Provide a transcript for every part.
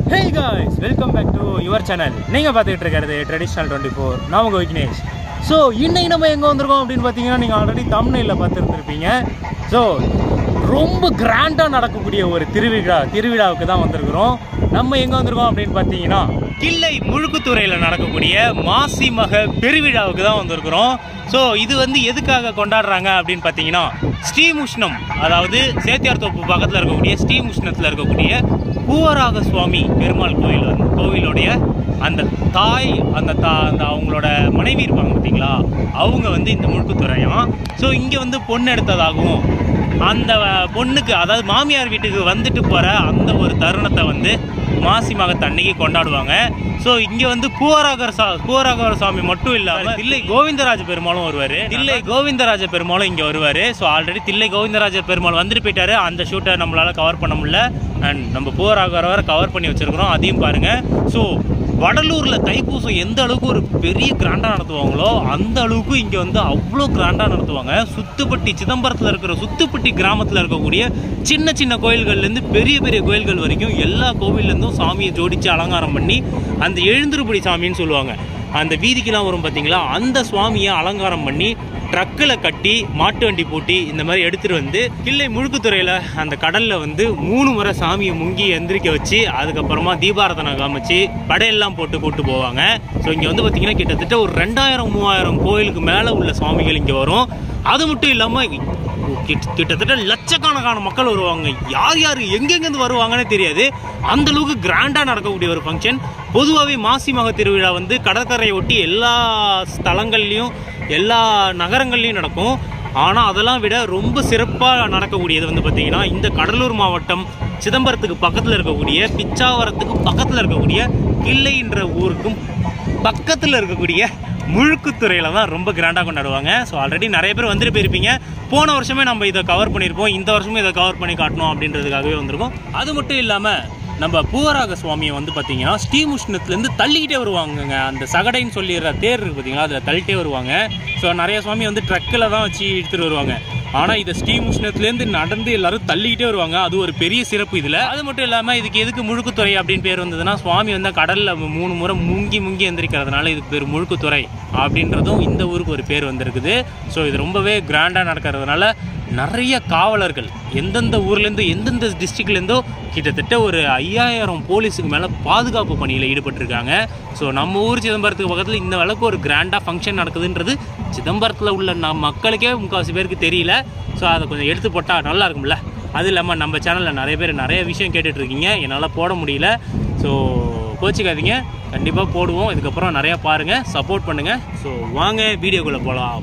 Hey guys welcome back to your channel நீங்கள் பார்த்துக்கிட்டு இருக்கிறது ட்ரெடிஷ்னல் டுவெண்ட்டி ஃபோர் நான் உங்கள் விக்னேஷ் ஸோ இன்னைக்கு நம்ம எங்கே வந்திருக்கோம் அப்படின்னு பார்த்தீங்கன்னா நீங்கள் ஆல்ரெடி தமிழில் பார்த்துருந்துருப்பீங்க ஸோ ரொம்ப கிராண்டாக நடக்கக்கூடிய ஒரு திருவிழா திருவிழாவுக்கு தான் வந்திருக்கிறோம் நம்ம எங்கே வந்திருக்கோம் அப்படின்னு பார்த்தீங்கன்னா கிள்ளை முழுக்குத்துறையில் நடக்கக்கூடிய மாசி மக பெருவிழாவுக்கு தான் வந்திருக்கிறோம் ஸோ இது வந்து எதுக்காக கொண்டாடுறாங்க அப்படின்னு பார்த்தீங்கன்னா ஸ்ரீமுஷ்ணம் அதாவது சேத்தியார் தோப்பு பக்கத்தில் இருக்கக்கூடிய ஸ்ரீமுஷ்ணத்தில் இருக்கக்கூடிய பூவராக சுவாமி பெருமாள் கோயில் வந்து கோவிலுடைய அந்த தாய் அந்த தா அந்த அவங்களோட மனைவி இருப்பாங்க பார்த்தீங்களா அவங்க வந்து இந்த முழுக்குத்துறையாம் ஸோ இங்கே வந்து பொண்ணு எடுத்ததாகவும் அந்த பொண்ணுக்கு அதாவது மாமியார் வீட்டுக்கு வந்துட்டு போகிற அந்த ஒரு தருணத்தை வந்து மாசி மகத்தன்னைக்கு கொண்டாடுவாங்க ஸோ இங்கே வந்து பூவராகர் சா பூவராகர் சாமி மட்டும் இல்லாமல் தில்லை கோவிந்தராஜ பெருமாளும் வருவார் தில்லை கோவிந்தராஜ பெருமாளும் இங்கே வருவார் ஸோ ஆல்ரெடி தில்லை கோவிந்தராஜ பெருமாள் வந்துட்டு போயிட்டாரு அந்த ஷூட்டை நம்மளால் கவர் பண்ண முடியல அண்ட் நம்ம பூவராகர் வர கவர் பண்ணி வச்சிருக்கிறோம் அதையும் பாருங்கள் ஸோ வடலூரில் தைப்பூசம் எந்த அளவுக்கு ஒரு பெரிய கிராண்டாக நடத்துவாங்களோ அந்த அளவுக்கு இங்கே வந்து அவ்வளோ கிராண்டாக நடத்துவாங்க சுத்துப்பட்டி சிதம்பரத்தில் இருக்கிற சுத்துப்பட்டி கிராமத்தில் இருக்கக்கூடிய சின்ன சின்ன கோயில்கள்லேருந்து பெரிய பெரிய கோயில்கள் வரைக்கும் எல்லா கோவில்லேருந்தும் சாமியை ஜோடித்து அலங்காரம் பண்ணி அந்த எழுந்திருப்படி சாமின்னு சொல்லுவாங்க அந்த வீதிக்கெல்லாம் வரும் பார்த்தீங்களா அந்த சுவாமியை அலங்காரம் பண்ணி ட்ரக்கில் கட்டி மாட்டு வண்டி பூட்டி இந்த மாதிரி எடுத்துகிட்டு வந்து கிள்ளை முழுக்குத்துறையில் அந்த கடலில் வந்து மூணு முறை சாமியை முங்கி எந்திரிக்க வச்சு அதுக்கப்புறமா தீபாரதனை காமிச்சு படையெல்லாம் போட்டு கூட்டு போவாங்க ஸோ இங்கே வந்து பார்த்தீங்கன்னா கிட்டத்தட்ட ஒரு ரெண்டாயிரம் மூவாயிரம் கோயிலுக்கு மேலே உள்ள சுவாமிகள் இங்கே வரும் அது மட்டும் இல்லாமல் கிட்ட- கிட்டத்தட்ட லட்சக்கணக்கான மக்கள் வருவாங்க யார் யார் எங்கெங்கேருந்து வருவாங்கன்னே தெரியாது அந்த அளவுக்கு கிராண்டாக நடக்கக்கூடிய ஒரு ஃபங்க்ஷன் பொதுவாகவே மாசி மக திருவிழா வந்து கடற்கரையை ஒட்டி எல்லா ஸ்தலங்கள்லையும் எல்லா நகரங்கள்லையும் நடக்கும் ஆனால் அதெல்லாம் விட ரொம்ப சிறப்பாக நடக்கக்கூடியது வந்து பார்த்திங்கன்னா இந்த கடலூர் மாவட்டம் சிதம்பரத்துக்கு பக்கத்தில் இருக்கக்கூடிய பிச்சாவரத்துக்கு பக்கத்தில் இருக்கக்கூடிய கிள்ளைன்ற ஊருக்கும் பக்கத்தில் இருக்கக்கூடிய முழுக்குத்துறையில் தான் ரொம்ப கிராண்டாக கொண்டாடுவாங்க ஸோ ஆல்ரெடி நிறைய பேர் வந்துட்டு போயிருப்பீங்க போன வருஷமே நம்ம இதை கவர் பண்ணியிருப்போம் இந்த வருஷமும் இதை கவர் பண்ணி காட்டணும் அப்படின்றதுக்காகவே வந்திருக்கோம் அது மட்டும் இல்லாமல் நம்ம பூவராக சுவாமியை வந்து பார்த்தீங்கன்னா ஸ்ரீமுஷ்ணத்துலேருந்து தள்ளிக்கிட்டே வருவாங்கங்க அந்த சகடைன்னு சொல்லிடுற தேர் இருக்குது பார்த்தீங்களா அதில் தள்ளிட்டே வருவாங்க ஸோ நிறைய சுவாமி வந்து ட்ரக்கில் தான் வச்சு எடுத்துகிட்டு வருவாங்க ஆனால் இதை ஸ்ரீமுஷ்ணத்துலேருந்து நடந்து எல்லாரும் தள்ளிக்கிட்டே வருவாங்க அது ஒரு பெரிய சிறப்பு இதில் அது மட்டும் இல்லாமல் இதுக்கு எதுக்கு முழுக்குத்துறை அப்படின்னு பேர் வந்ததுன்னா சுவாமி வந்து கடலில் மூணு முறை முங்கி முங்கி எந்திரிக்கிறதுனால இதுக்கு பேர் முழுக்குத்துறை அப்படின்றதும் இந்த ஊருக்கு ஒரு பேர் வந்திருக்குது ஸோ இது ரொம்பவே கிராண்டாக நடக்கிறதுனால நிறைய காவலர்கள் எந்தெந்த ஊர்லேருந்து எந்தெந்த டிஸ்ட்ரிக்ட்லேருந்தோ கிட்டத்தட்ட ஒரு ஐயாயிரம் போலீஸுக்கு மேலே பாதுகாப்பு பணியில் ஈடுபட்டிருக்காங்க ஸோ நம்ம ஊர் சிதம்பரத்துக்கு பக்கத்தில் இந்த அளவுக்கு ஒரு கிராண்டாக ஃபங்க்ஷன் நடக்குதுன்றது சிதம்பரத்தில் உள்ள நம் மக்களுக்கே முக்கால்வாசி பேருக்கு தெரியல ஸோ அதை கொஞ்சம் எடுத்து போட்டால் நல்லா இருக்கும்ல அது இல்லாமல் நம்ம சேனலில் நிறைய பேர் நிறைய விஷயம் கேட்டுட்டு இருக்கீங்க என்னால் போட முடியல ஸோ கோச்சிக்காதீங்க கண்டிப்பாக போடுவோம் இதுக்கப்புறம் நிறையா பாருங்கள் சப்போர்ட் பண்ணுங்கள் ஸோ வாங்க வீடியோக்குள்ளே போகலாம்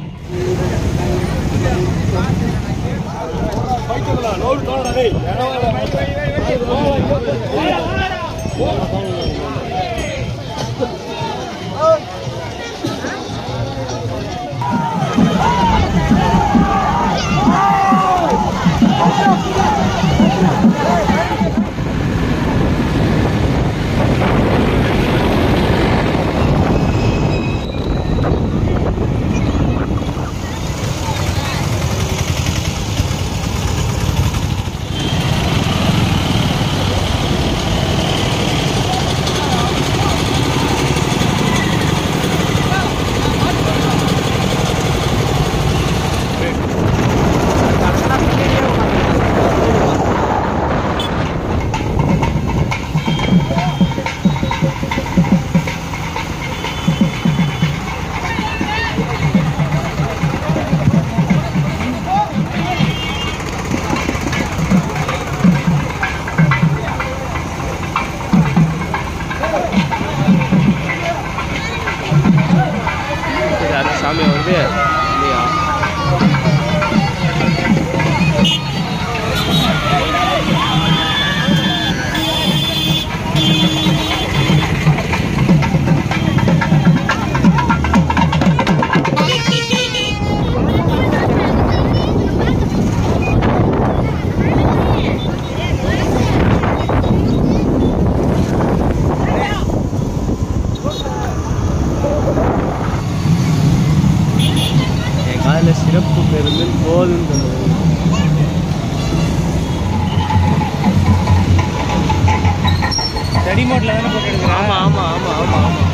சாமி வருது இல்லையா Thank ஸ்டடி மோட்ல தானே போட்டு எடுக்கிறேன் ஆமா ஆமா ஆமா ஆமா ஆமா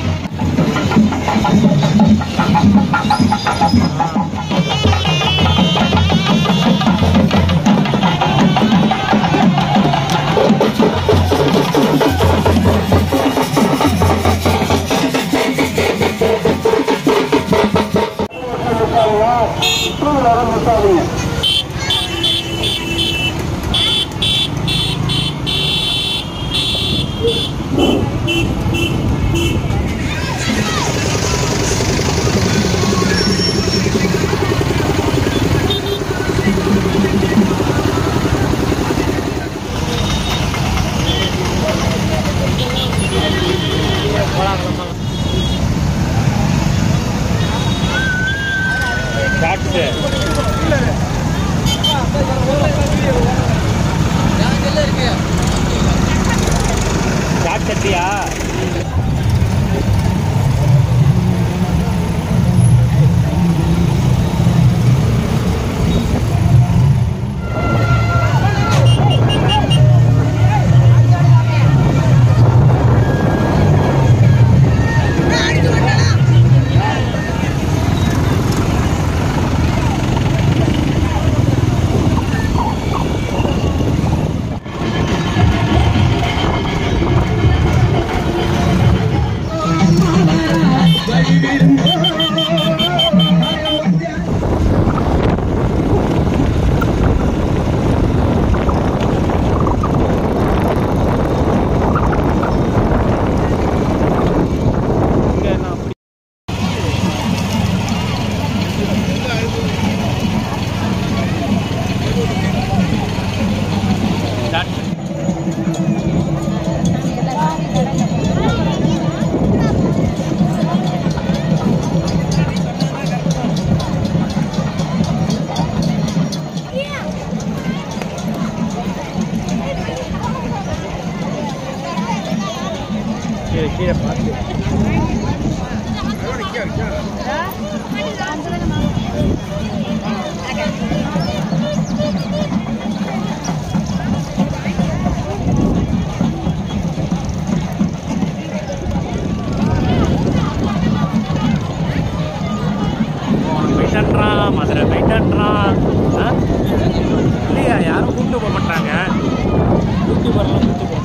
ஷார்ட்ஸு ஷார்ட் சட்டியா இங்க என்ன அப்படி ஷார்ட் கீழே கீழே பார்த்து போயிட்டான்றான் மதுரை போயிட்டான்றான் ஆ? இல்லையா யாரும் கூப்பிட்டு போக மாட்டாங்க யூடியூபர்லாம் கூப்பிட்டு போக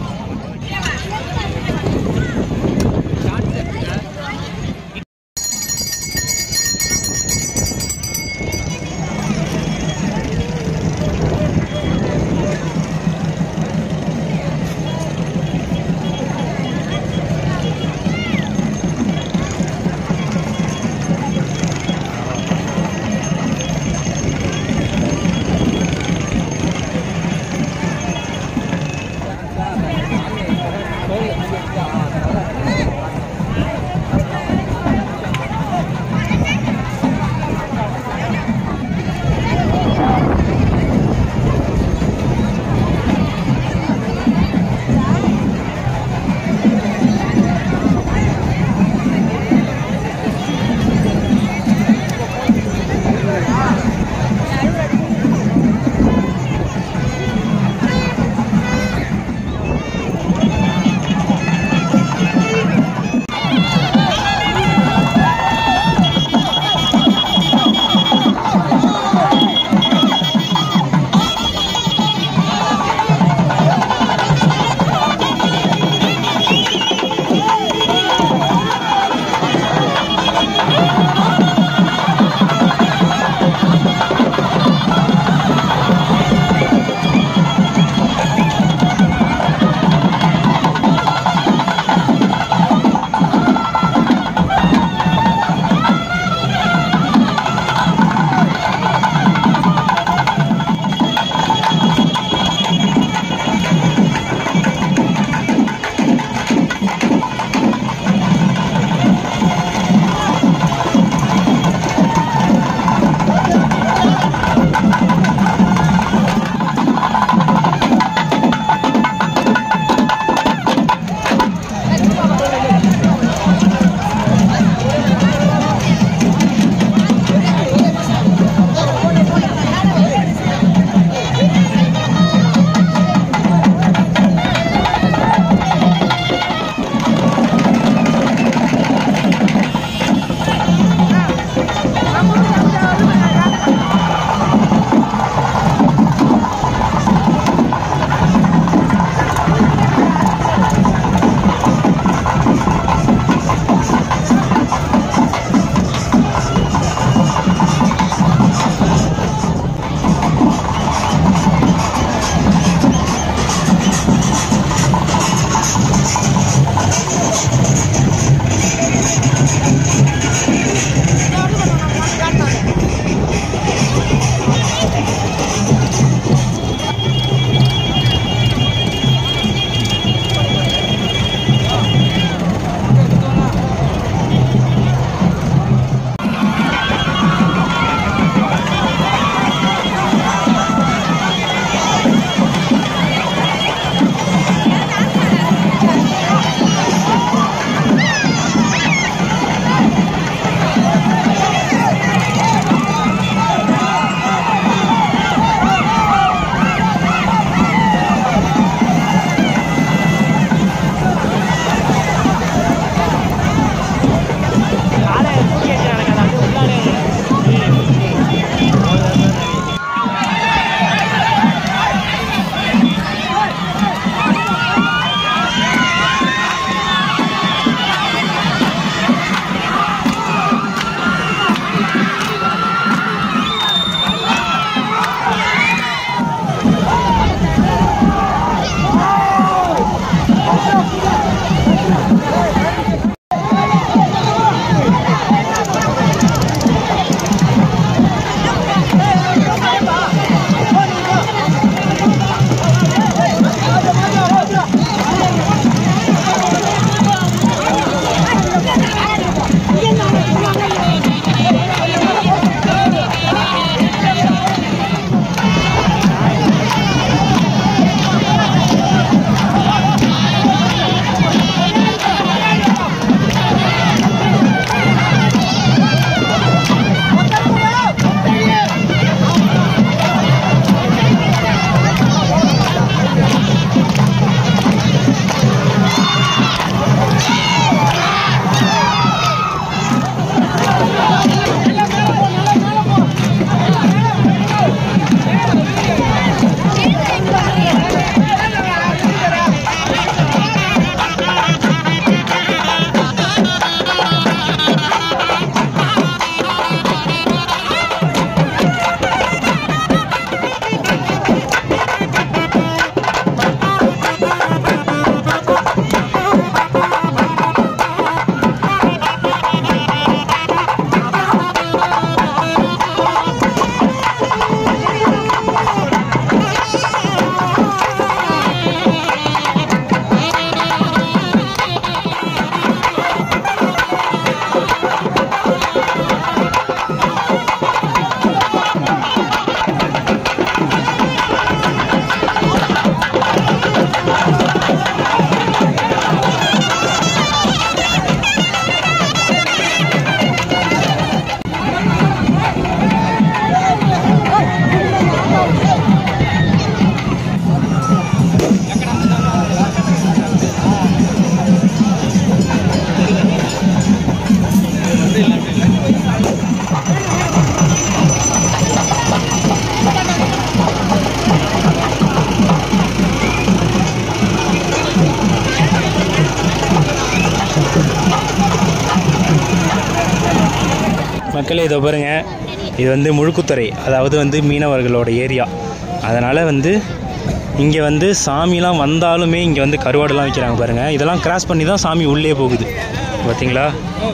மக்களே இதை பாருங்க இது வந்து முழுக்குத்துறை அதாவது வந்து மீனவர்களோட ஏரியா அதனால் வந்து இங்கே வந்து சாமிலாம் வந்தாலுமே இங்கே வந்து கருவாடுலாம் வைக்கிறாங்க பாருங்கள் இதெல்லாம் கிராஸ் பண்ணி தான் சாமி உள்ளே போகுது பார்த்தீங்களா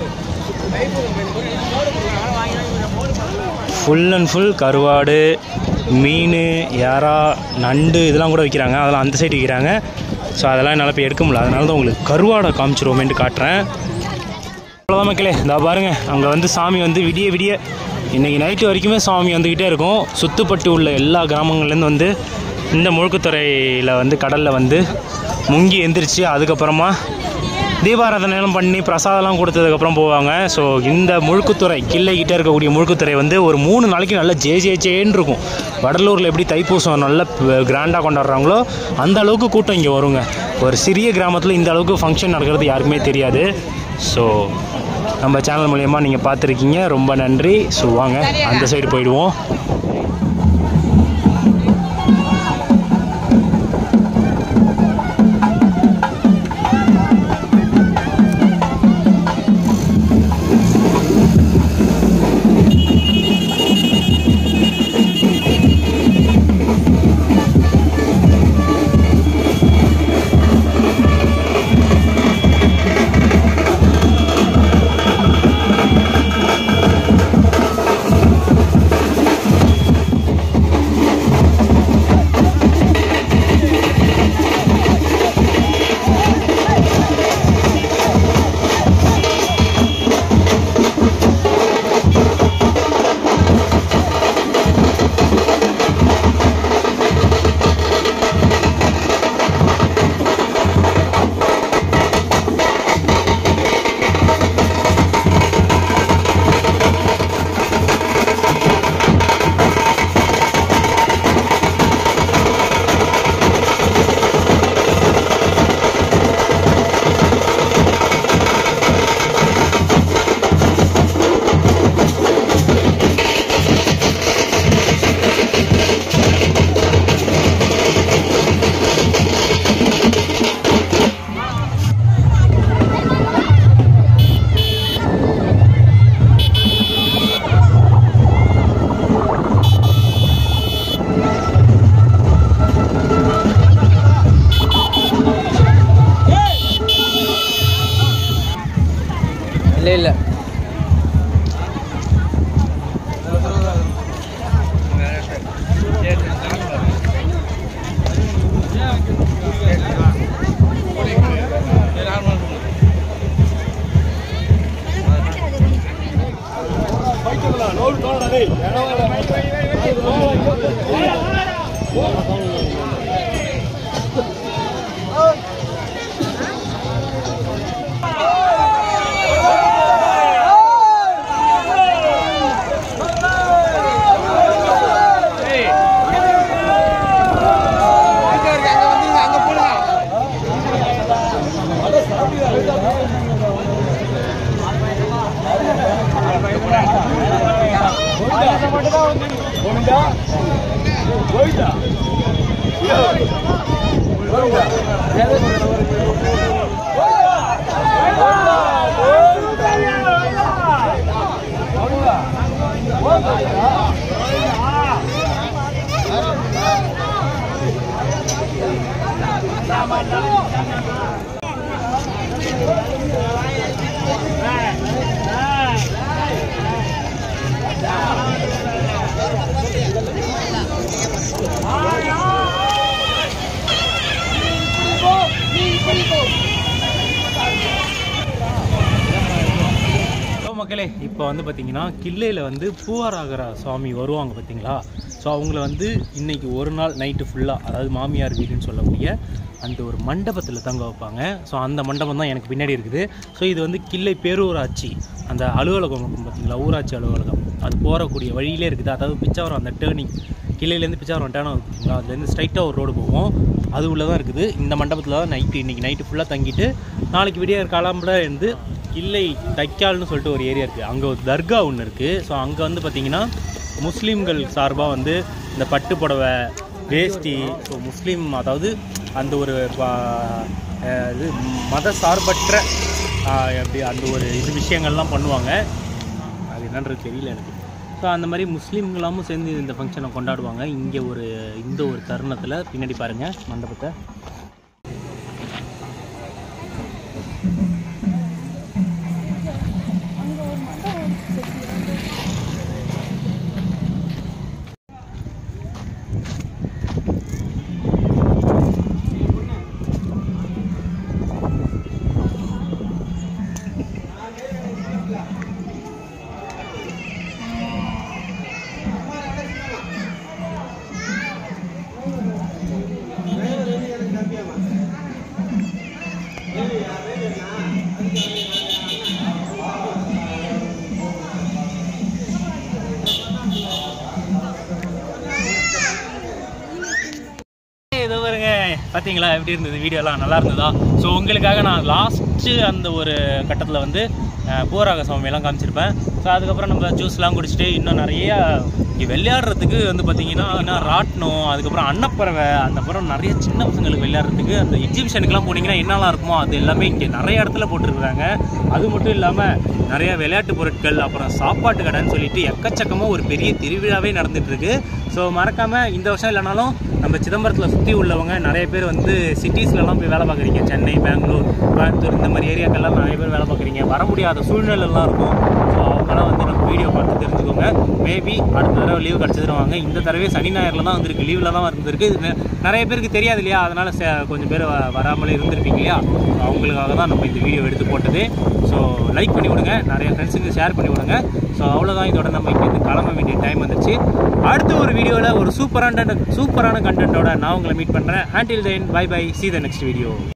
ஃபுல் அண்ட் ஃபுல் கருவாடு மீன் யாரா நண்டு இதெல்லாம் கூட விற்கிறாங்க அதெல்லாம் அந்த சைடு விற்கிறாங்க ஸோ அதெல்லாம் என்னால் போய் எடுக்க முடியல அதனால தான் உங்களுக்கு கருவாடை காமிச்சிருவோமேன்ட்டு காட்டுறேன் அவ்வளோதான் மக்களே இந்த பாருங்க அங்கே வந்து சாமி வந்து விடிய விடிய இன்றைக்கி நைட்டு வரைக்குமே சாமி வந்துக்கிட்டே இருக்கும் சுத்துப்பட்டு உள்ள எல்லா கிராமங்கள்லேருந்து வந்து இந்த முழுக்குத்துறையில் வந்து கடலில் வந்து முங்கி எந்திரிச்சு அதுக்கப்புறமா தீபாராதனைலாம் பண்ணி பிரசாதம்லாம் கொடுத்ததுக்கப்புறம் போவாங்க ஸோ இந்த முழுக்குத்துறை கிள்ளைக்கிட்டே இருக்கக்கூடிய முழுக்குத்துறை வந்து ஒரு மூணு நாளைக்கு நல்லா ஜே ஜே ஜேன்னு இருக்கும் வடலூரில் எப்படி தைப்பூசம் நல்ல கிராண்டாக கொண்டாடுறாங்களோ அந்த அளவுக்கு கூட்டம் இங்கே வருங்க ஒரு சிறிய கிராமத்தில் இந்த அளவுக்கு ஃபங்க்ஷன் நடக்கிறது யாருக்குமே தெரியாது ஸோ நம்ம சேனல் மூலயமா நீங்கள் பார்த்துருக்கீங்க ரொம்ப நன்றி ஸோ வாங்க அந்த சைடு போயிடுவோம் இல்லை இல்லை ஹலோ மக்களே இப்போ வந்து பார்த்தீங்கன்னா கிள்ளையில் வந்து பூவாராகரா சுவாமி வருவாங்க பார்த்தீங்களா ஸோ அவங்கள வந்து இன்னைக்கு ஒரு நாள் நைட்டு ஃபுல்லாக அதாவது மாமியார் வீடுன்னு சொல்லக்கூடிய அந்த ஒரு மண்டபத்தில் தங்க வைப்பாங்க ஸோ அந்த மண்டபம் தான் எனக்கு பின்னாடி இருக்குது ஸோ இது வந்து கிள்ளை பேரூராட்சி அந்த அலுவலகம் இருக்கும் பார்த்தீங்களா ஊராட்சி அலுவலகம் அது போகக்கூடிய வழியிலே இருக்குது அதாவது பிச்சாவரம் அந்த டேர்னிங் கிள்ளையிலேருந்து பிச்சாவரம் டேர்ன் ஆகுது பார்த்தீங்களா அதுலேருந்து ஸ்ட்ரைட்டாக ஒரு ரோடு போகும் அது உள்ளே தான் இருக்குது இந்த மண்டபத்தில் தான் நைட்டு இன்றைக்கி நைட்டு ஃபுல்லாக தங்கிட்டு நாளைக்கு விடிய காலம்புல இருந்து கிள்ளை தைக்கால்னு சொல்லிட்டு ஒரு ஏரியா இருக்குது அங்கே ஒரு தர்கா ஒன்று இருக்குது ஸோ அங்கே வந்து பார்த்திங்கன்னா முஸ்லீம்கள் சார்பாக வந்து இந்த பட்டு புடவை வேஷ்டி ஸோ முஸ்லீம் அதாவது அந்த ஒரு பா- அஹ் இது மத சார்பற்ற ஆஹ் எப்படி அந்த ஒரு இது விஷயங்கள்லாம் பண்ணுவாங்க அது என்னன்றது தெரியல எனக்கு ஸோ அந்த மாதிரி முஸ்லீம்களாமும் சேர்ந்து இந்த ஃபங்க்ஷனை கொண்டாடுவாங்க இங்கே ஒரு இந்த ஒரு தருணத்தில் பின்னாடி பாருங்கள் மண்டபத்தை ஏதோ பாருங்க பார்த்தீங்களா எப்படி இருந்தது வீடியோலாம் நல்லா இருந்ததா ஸோ உங்களுக்காக நான் லாஸ்ட்டு அந்த ஒரு கட்டத்தில் வந்து அஹ், பூராக சுவாமியெல்லாம் காமிச்சிருப்பேன் ஸோ அதுக்கப்புறம் நம்ம ஜூஸ்லாம் குடிச்சிட்டு இன்னும் நிறைய இங்கே விளையாடுறதுக்கு வந்து பார்த்தீங்கன்னா இன்னும் ராட்டினம் அதுக்கப்புறம் அன்னப்பறவை அந்த அப்புறம் நிறைய சின்ன பசங்களுக்கு விளையாடுறதுக்கு அந்த எக்ஸிபிஷனுக்குலாம் போனீங்கன்னா என்னெல்லாம் இருக்குமோ அது எல்லாமே இங்கே நிறைய இடத்துல போட்டிருக்காங்க அது மட்டும் இல்லாமல் நிறைய விளையாட்டு பொருட்கள் அப்புறம் சாப்பாட்டு கடைன்னு சொல்லிட்டு எக்கச்சக்கமாக ஒரு பெரிய திருவிழாவே நடந்துட்டு இருக்கு ஸோ மறக்காமல் இந்த வருஷம் இல்லைனாலும் நம்ம சிதம்பரத்தில் சுற்றி உள்ளவங்க நிறைய பேர் வந்து சிட்டிஸ்லலாம் போய் வேலை பார்க்குறீங்க சென்னை பெங்களூர் கோயம்புத்தூர் இந்த மாதிரி ஏரியாக்கெல்லாம் நிறைய பேர் வேலை பார்க்குறீங்க வர முடியாத சூழ்நிலைலாம் இருக்கும் ஸோ அவங்களாம் வந்து நம்ம வீடியோ பார்த்து தெரிஞ்சுக்கோங்க மேபி அடுத்த தடவை லீவ் கிடச்சிருவாங்க இந்த தடவை சனி ஞாயிறில் தான் வந்திருக்கு லீவில் தான் வந்திருக்கு இது நெ- நிறைய பேருக்கு தெரியாது இல்லையா அதனால் கொஞ்சம் பேர் வ- வராமலே இருந்திருப்பீங்க இல்லையா அவங்களுக்காக தான் நம்ம இந்த வீடியோ எடுத்து போட்டது ஸோ லைக் பண்ணி விடுங்க நிறைய ஃப்ரெண்ட்ஸுக்கு ஷேர் பண்ணி விடுங்க ஸோ அவ்வளோதான் இதோட நம்ம இங்கேருந்து கிளம்ப வேண்டிய டைம் வந்துச்சு அடுத்த ஒரு வீடியோவில் ஒரு சூப்பரான சூப்பரான கண்டென்ட்டோட நான் உங்களை மீட் பண்ணுறேன் until then bye bye see the next video